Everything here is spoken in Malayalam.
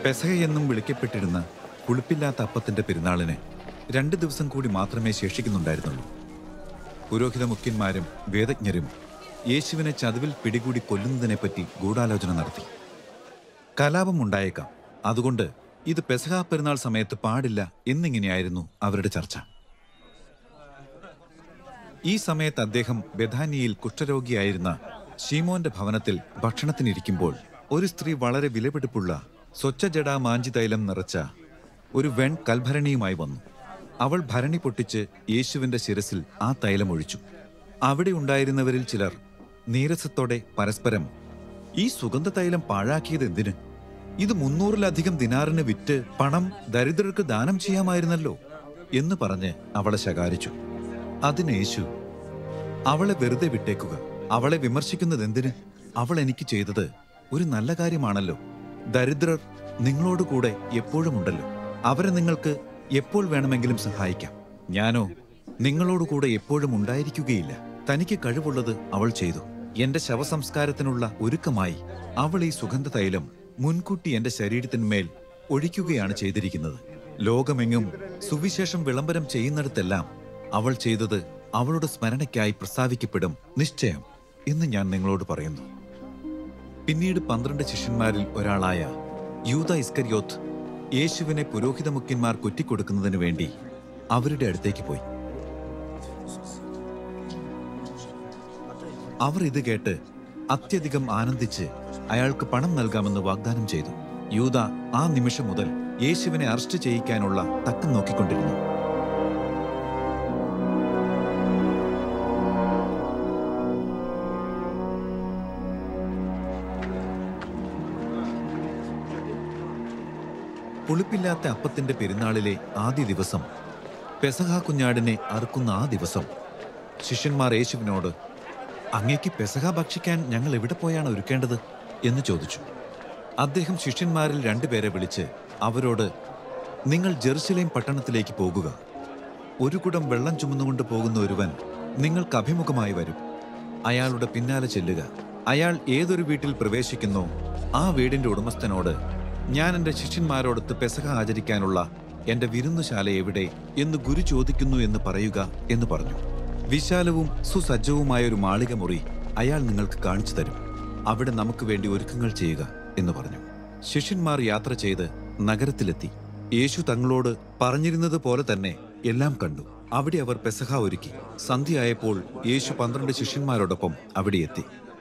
പെസഹ എന്നും വിളിക്കപ്പെട്ടിരുന്ന പുളിപ്പില്ലാത്ത അപ്പത്തിന്റെ പെരുന്നാളിന് രണ്ട് ദിവസം കൂടി മാത്രമേ ശേഷിക്കുന്നുണ്ടായിരുന്നുള്ളൂ പുരോഹിത മുഖ്യന്മാരും വേദജ്ഞരും യേശുവിനെ ചതുവിൽ പിടികൂടി കൊല്ലുന്നതിനെപ്പറ്റി ഗൂഢാലോചന നടത്തി കലാപം ഉണ്ടായേക്കാം അതുകൊണ്ട് ഇത് പെസഹ പെരുന്നാൾ സമയത്ത് പാടില്ല എന്നിങ്ങനെയായിരുന്നു അവരുടെ ചർച്ച ഈ സമയത്ത് അദ്ദേഹം ബഥാനിയയിൽ കുഷ്ഠരോഗിയായിരുന്ന ഷീമോന്റെ ഭവനത്തിൽ ഭക്ഷണത്തിനിരിക്കുമ്പോൾ ഒരു സ്ത്രീ വളരെ വിലപിടിപ്പുള്ള സ്വച്ഛജടാ മാഞ്ചി തൈലം നിറച്ച ഒരു വെൺ കൽഭരണിയുമായി വന്നു അവൾ ഭരണി പൊട്ടിച്ച് യേശുവിന്റെ ശിരസിൽ ആ തൈലം ഒഴിച്ചു അവിടെ ഉണ്ടായിരുന്നവരിൽ ചിലർ നീരസത്തോടെ പരസ്പരം ഈ സുഗന്ധ തൈലം പാഴാക്കിയത് എന്തിന് ഇത് മുന്നൂറിലധികം ദിനാറിന് വിറ്റ് പണം ദരിദ്രർക്ക് ദാനം ചെയ്യാമായിരുന്നല്ലോ എന്ന് പറഞ്ഞ് അവളെ ശകാരിച്ചു അതിന് യേശു അവളെ വെറുതെ വിട്ടേക്കുക അവളെ വിമർശിക്കുന്നത് എന്തിന് അവൾ എനിക്ക് ചെയ്തത് ഒരു നല്ല കാര്യമാണല്ലോ ദരിദ്രർ നിങ്ങളോട് കൂടെ എപ്പോഴും ഉണ്ടല്ലോ അവരെ നിങ്ങൾക്ക് എപ്പോൾ വേണമെങ്കിലും സഹായിക്കാം ഞാനോ നിങ്ങളോട് കൂടെ എപ്പോഴും ഉണ്ടായിരിക്കുകയില്ല തനിക്ക് കഴിവുള്ളത് അവൾ ചെയ്തു എന്റെ ശവസംസ്കാരത്തിനുള്ള ഒരുക്കമായി അവൾ ഈ സുഗന്ധ തൈലം മുൻകൂട്ടി എന്റെ ശരീരത്തിന്മേൽ ഒഴിക്കുകയാണ് ചെയ്തിരിക്കുന്നത് ലോകമെങ്ങും സുവിശേഷം വിളംബരം ചെയ്യുന്നിടത്തെല്ലാം അവൾ ചെയ്തത് അവളുടെ സ്മരണയ്ക്കായി പ്രസ്താവിക്കപ്പെടും നിശ്ചയം എന്ന് ഞാൻ നിങ്ങളോട് പറയുന്നു പിന്നീട് പന്ത്രണ്ട് ശിഷ്യന്മാരിൽ ഒരാളായ യൂത ഇസ്കരിയോത്ത് യേശുവിനെ പുരോഹിത മുഖ്യന്മാർ കുറ്റിക്കൊടുക്കുന്നതിന് വേണ്ടി അവരുടെ അടുത്തേക്ക് പോയി അവർ ഇത് കേട്ട് അത്യധികം ആനന്ദിച്ച് അയാൾക്ക് പണം നൽകാമെന്ന് വാഗ്ദാനം ചെയ്തു യൂത ആ നിമിഷം മുതൽ യേശുവിനെ അറസ്റ്റ് ചെയ്യിക്കാനുള്ള തക്കം നോക്കിക്കൊണ്ടിരുന്നു പുളിപ്പില്ലാത്ത അപ്പത്തിന്റെ പെരുന്നാളിലെ ആദ്യ ദിവസം പെസഹ കുഞ്ഞാടിനെ അറുക്കുന്ന ആ ദിവസം ശിഷ്യന്മാർ യേശുവിനോട് അങ്ങേക്ക് പെസഹ ഭക്ഷിക്കാൻ ഞങ്ങൾ എവിടെ പോയാണ് ഒരുക്കേണ്ടത് എന്ന് ചോദിച്ചു അദ്ദേഹം ശിഷ്യന്മാരിൽ രണ്ടുപേരെ വിളിച്ച് അവരോട് നിങ്ങൾ ജെറുസലേം പട്ടണത്തിലേക്ക് പോകുക ഒരു കുടം വെള്ളം ചുമന്നുകൊണ്ട് പോകുന്ന ഒരുവൻ നിങ്ങൾക്ക് അഭിമുഖമായി വരും അയാളുടെ പിന്നാലെ ചെല്ലുക അയാൾ ഏതൊരു വീട്ടിൽ പ്രവേശിക്കുന്നോ ആ വീടിന്റെ ഉടമസ്ഥനോട് ഞാൻ എൻ്റെ ശിഷ്യന്മാരോടൊത്ത് പെസഹ ആചരിക്കാനുള്ള എന്റെ വിരുന്നുശാല എവിടെ എന്ന് ഗുരു ചോദിക്കുന്നു എന്ന് പറയുക എന്ന് പറഞ്ഞു വിശാലവും സുസജ്ജവുമായ ഒരു മാളിക മുറി അയാൾ നിങ്ങൾക്ക് കാണിച്ചു തരും അവിടെ നമുക്ക് വേണ്ടി ഒരുക്കങ്ങൾ ചെയ്യുക എന്ന് പറഞ്ഞു ശിഷ്യന്മാർ യാത്ര ചെയ്ത് നഗരത്തിലെത്തി യേശു തങ്ങളോട് പറഞ്ഞിരുന്നത് പോലെ തന്നെ എല്ലാം കണ്ടു അവിടെ അവർ പെസഹ ഒരുക്കി സന്ധ്യയായപ്പോൾ യേശു പന്ത്രണ്ട് ശിഷ്യന്മാരോടൊപ്പം അവിടെ എത്തി